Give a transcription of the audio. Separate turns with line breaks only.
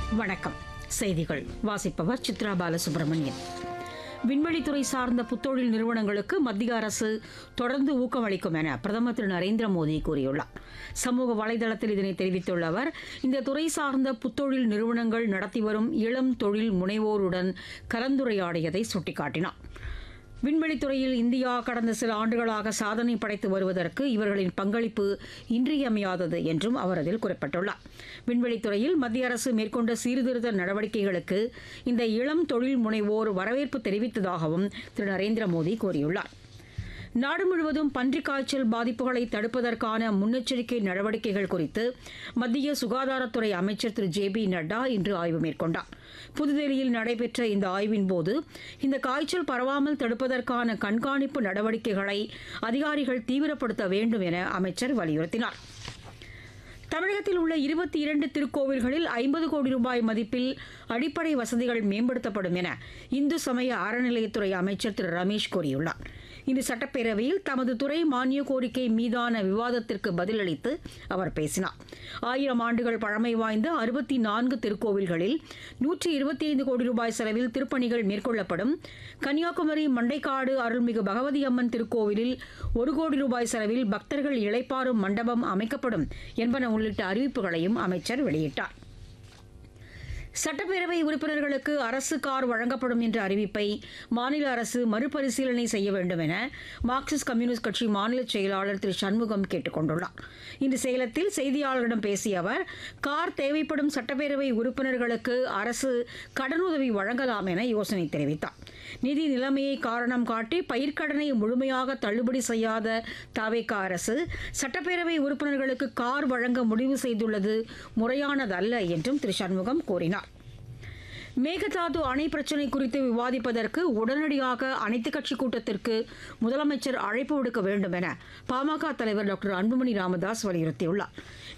வணக்கம் செய்திகள் வாசிப்பவர் சித்ரா பாலசுப்ரமணியன் விண்வெளித்துறை சார்ந்த புத்தொழில் நிறுவனங்களுக்கு மத்திய அரசு தொடர்ந்து ஊக்கமளிக்கும் என பிரதமர் திரு நரேந்திர மோடி கூறியுள்ளார் சமூக வலைதளத்தில் இதனை தெரிவித்துள்ள அவர் இந்த துறை சார்ந்த புத்தொழில் நிறுவனங்கள் நடத்தி வரும் இளம் தொழில் முனைவோருடன் கலந்துரையாடியதை சுட்டிக்காட்டினார் விண்வெளித்துறையில் இந்தியா கடந்த சில ஆண்டுகளாக சாதனை படைத்து வருவதற்கு இவர்களின் பங்களிப்பு இன்றியமையாதது என்றும் அவர் அதில் குறிப்பிட்டுள்ளார் விண்வெளித்துறையில் மத்திய அரசு மேற்கொண்ட சீர்திருத்த நடவடிக்கைகளுக்கு இந்த இளம் தொழில் முனைவோர் வரவேற்பு தெரிவித்ததாகவும் திரு நரேந்திர மோடி கூறியுள்ளார் நாடு முழுவதும் பன்றிக் காய்ச்சல் பாதிப்புகளை தடுப்பதற்கான முன்னெச்சரிக்கை நடவடிக்கைகள் குறித்து மத்திய சுகாதாரத்துறை அமைச்சர் திரு ஜே பி நட்டா இன்று ஆய்வு மேற்கொண்டார் புதுதில்லியில் நடைபெற்ற இந்த ஆய்வின் போது இந்த காய்ச்சல் பரவாமல் தடுப்பதற்கான கண்காணிப்பு நடவடிக்கைகளை அதிகாரிகள் தீவிரப்படுத்த வேண்டும் என அமைச்சர் வலியுறுத்தினார் தமிழகத்தில் உள்ள இருபத்தி இரண்டு திருக்கோவில்களில் ஐம்பது கோடி ரூபாய் மதிப்பில் அடிப்படை வசதிகள் மேம்படுத்தப்படும் என இந்து சமய அறநிலையத்துறை அமைச்சர் திரு ரமேஷ் கூறியுள்ளார் இன்று சட்டப்பேரவையில் தமது துறை மானிய கோரிக்கை மீதான விவாதத்திற்கு பதிலளித்து அவர் பேசினார் ஆயிரம் ஆண்டுகள் பழமை வாய்ந்த அறுபத்தி நான்கு திருக்கோவில்களில் நூற்றி இருபத்தி ஐந்து கோடி ரூபாய் செலவில் திருப்பணிகள் மேற்கொள்ளப்படும் கன்னியாகுமரி மண்டைக்காடு அருள்மிகு பகவதி அம்மன் திருக்கோவிலில் ஒரு கோடி ரூபாய் செலவில் பக்தர்கள் இளைப்பாறும் மண்டபம் அமைக்கப்படும் என்பன உள்ளிட்ட அறிவிப்புகளையும் அமைச்சர் வெளியிட்டார் சட்டப்பேரவை உறுப்பினர்களுக்கு அரசு கார் வழங்கப்படும் என்ற அறிவிப்பை மாநில அரசு மறுபரிசீலனை செய்ய வேண்டும் என மார்க்சிஸ்ட் கம்யூனிஸ்ட் கட்சி மாநில செயலாளர் திரு சண்முகம் கேட்டுக் கொண்டுள்ளார் இன்று சேலத்தில் செய்தியாளர்களிடம் பேசிய அவர் கார் தேவைப்படும் சட்டப்பேரவை உறுப்பினர்களுக்கு அரசு கடனுதவி வழங்கலாம் என யோசனை தெரிவித்தார் நிதி நிலைமையை காரணம் காட்டி பயிர்க்கடனை முழுமையாக தள்ளுபடி செய்யாத தாவேக்கா அரசு சட்டப்பேரவை உறுப்பினர்களுக்கு கார் வழங்க முடிவு செய்துள்ளது முறையானதல்ல என்றும் திரு சண்முகம் கூறினார் மேகதாது அணை பிரச்சினை குறித்து விவாதிப்பதற்கு உடனடியாக அனைத்துக் கட்சி கூட்டத்திற்கு முதலமைச்சர் அழைப்பு விடுக்க வேண்டும் என பாமக தலைவர் டாக்டர் அன்புமணி ராமதாஸ் வலியுறுத்தியுள்ளார்